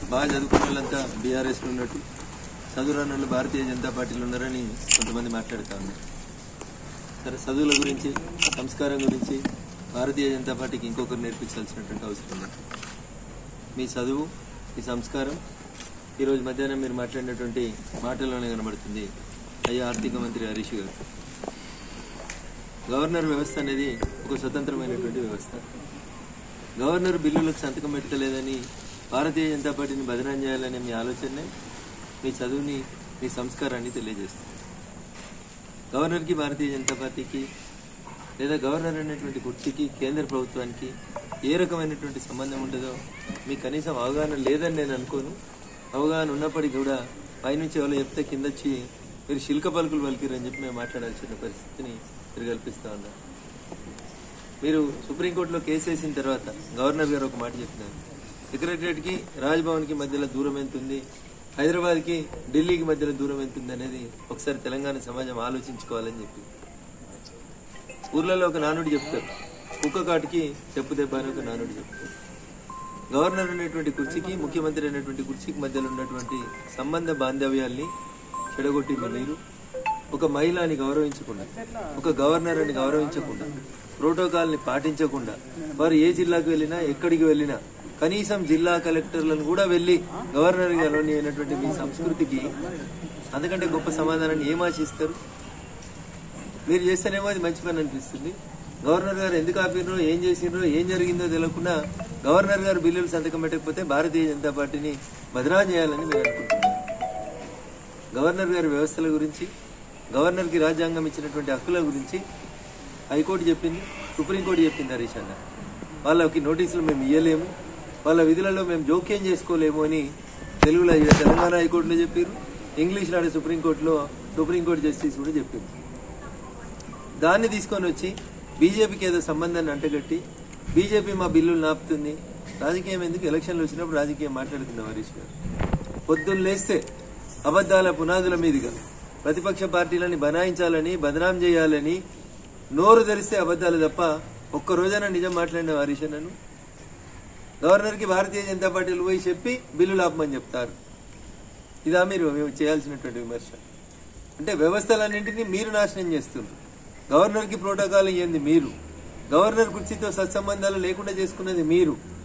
బాగా చదువుకున్న వాళ్ళంతా బీఆర్ఎస్లో ఉన్నట్టు చదువురాని వాళ్ళు భారతీయ జనతా పార్టీలో ఉన్నారని కొంతమంది మాట్లాడుతూ ఉన్నారు సరే చదువుల గురించి సంస్కారం గురించి భారతీయ జనతా పార్టీకి ఇంకొకరు నేర్పించాల్సినటువంటి అవసరం ఉంది మీ చదువు మీ సంస్కారం ఈరోజు మధ్యాహ్నం మీరు మాట్లాడినటువంటి మాటల్లోనే కనబడుతుంది అయ్యా ఆర్థిక మంత్రి హరీష్ గారు గవర్నర్ వ్యవస్థ అనేది ఒక స్వతంత్రమైనటువంటి వ్యవస్థ గవర్నర్ బిల్లులకు సంతకం పెట్టలేదని భారతీయ జనతా పార్టీని బదనాం చేయాలనే మీ ఆలోచనే మీ చదువుని మీ సంస్కారాన్ని తెలియజేస్తుంది గవర్నర్కి భారతీయ జనతా పార్టీకి లేదా గవర్నర్ అనేటువంటి కుర్చీకి కేంద్ర ప్రభుత్వానికి ఏ రకమైనటువంటి సంబంధం ఉంటుందో మీకు కనీసం అవగాహన లేదని నేను అనుకోను అవగాహన ఉన్నప్పటికీ కూడా పైనుంచి ఎవరు చెప్తే కింద వచ్చి మీరు శిల్క పలుకులు పలికిరని చెప్పి మేము మాట్లాడాల్సిన పరిస్థితిని మీరు కల్పిస్తా ఉన్నారు మీరు సుప్రీంకోర్టులో కేసు వేసిన తర్వాత గవర్నర్ గారు ఒక మాట చెప్పినారు సెక్రటరియట్కి రాజ్భవన్కి మధ్యలో దూరం ఎంత ఉంది హైదరాబాద్కి ఢిల్లీకి మధ్యలో దూరం ఎంత ఉంది అనేది ఒకసారి తెలంగాణ సమాజం ఆలోచించుకోవాలని చెప్పి ఊర్లలో ఒక నానుడి చెప్తారు కుక్క కాటికి చెప్పు దెబ్బ అని ఒక నానుడి చెప్తారు గవర్నర్ అనేటువంటి కుర్చీకి ముఖ్యమంత్రి అనేటువంటి కుర్చీకి మధ్యలో ఉన్నటువంటి సంబంధ బాంధవ్యాల్ని చెడగొట్టింది మీరు ఒక మహిళని గౌరవించకుండా ఒక గవర్నర్ అని గౌరవించకుండా ప్రోటోకాల్ని పాటించకుండా వారు ఏ జిల్లాకు వెళ్ళినా ఎక్కడికి వెళ్ళినా కనీసం జిల్లా కలెక్టర్లను కూడా వెళ్ళి గవర్నర్ గారిని అయినటువంటి మీ సంస్కృతికి అందుకంటే గొప్ప సమాధానాన్ని ఏం ఆశిస్తారు మీరు చేస్తేనేమో అది మంచి పని అనిపిస్తుంది గవర్నర్ గారు ఎందుకు ఆపినరో ఏం చేసినరో ఏం జరిగిందో తెలియకుండా గవర్నర్ గారు బిల్లులు సంతకం పెట్టకపోతే భారతీయ జనతా పార్టీని బదనాం చేయాలని మీరు అనుకుంటున్నారు గవర్నర్ గారి వ్యవస్థల గురించి గవర్నర్కి రాజ్యాంగం ఇచ్చినటువంటి హక్కుల గురించి హైకోర్టు చెప్పింది సుప్రీంకోర్టు చెప్పింది హరీష్ అన్న వాళ్ళకి నోటీసులు మేము ఇవ్వలేము వాళ్ళ విధులలో మేము జోక్యం చేసుకోలేము అని తెలుగులో ఈడ తెలంగాణ హైకోర్టులో చెప్పారు ఇంగ్లీష్ నాడు సుప్రీంకోర్టులో సుప్రీంకోర్టు జస్టిస్ కూడా చెప్పారు దాన్ని తీసుకొని వచ్చి బీజేపీకి ఏదో సంబంధాన్ని అంటగట్టి బీజేపీ మా బిల్లులు నాపుతుంది రాజకీయం ఎందుకు ఎలక్షన్లు వచ్చినప్పుడు రాజకీయం మాట్లాడుకుందాం హరీష్ గారు పొద్దున్న లేస్తే అబద్ధాల పునాదుల మీదుగా ప్రతిపక్ష పార్టీలని బనాయించాలని బదనాం చేయాలని నోరు తెరిస్తే అబద్ధాలు తప్ప ఒక్క రోజైనా నిజం మాట్లాడిన హరీష్ నన్ను గవర్నర్కి భారతీయ జనతా పార్టీలు పోయి చెప్పి బిల్లులు ఆపమని చెప్తారు ఇదా మీరు చేయాల్సినటువంటి విమర్శ అంటే వ్యవస్థలన్నింటినీ మీరు నాశనం చేస్తున్నారు గవర్నర్కి ప్రోటోకాల్ ఏంది మీరు గవర్నర్ కుర్చీతో సత్సంబంధాలు లేకుండా చేసుకున్నది మీరు